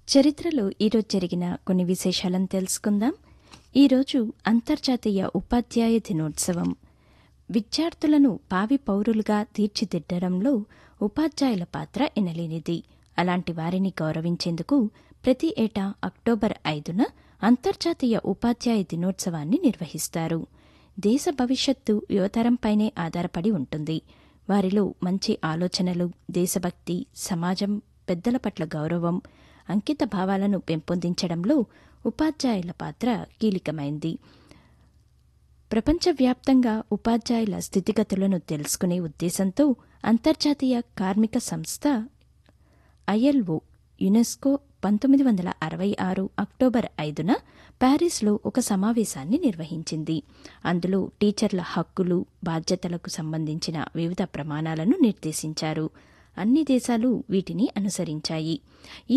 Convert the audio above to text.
చరిత్రలో ఈరోజు జరిగిన కొన్ని విశేషాలను తెలుసుకుందాం ఈరోజు అంతర్జాతీయ ఉపాధ్యాయ దినోత్సవం విద్యార్థులను భావి పౌరులుగా తీర్చిదిద్దడంలో ఉపాధ్యాయుల పాత్ర ఎనలేనిది అలాంటి వారిని గౌరవించేందుకు ప్రతి ఏటా అక్టోబర్ ఐదున అంతర్జాతీయ ఉపాధ్యాయ దినోత్సవాన్ని నిర్వహిస్తారు దేశ భవిష్యత్తు యువతరంపైనే ఆధారపడి ఉంటుంది వారిలో మంచి ఆలోచనలు దేశభక్తి సమాజం పెద్దల పట్ల గౌరవం అంకిత భావాలను పెంపొందించడంలో ఉపాధ్యాయుల పాత్ర కీలకమైంది ప్రపంచవ్యాప్తంగా ఉపాధ్యాయుల స్థితిగతులను తెలుసుకునే ఉద్దేశంతో అంతర్జాతీయ కార్మిక సంస్థ ఐఎల్ఓ యునెస్కో పంతొమ్మిది వందల అరవై ఆరు అక్టోబర్ ఐదున ప్యారిస్లో ఒక సమావేశాన్ని నిర్వహించింది అందులో టీచర్ల హక్కులు బాధ్యతలకు సంబంధించిన వివిధ ప్రమాణాలను నిర్దేశించారు అన్ని దేశాలు వీటిని అనుసరించాయి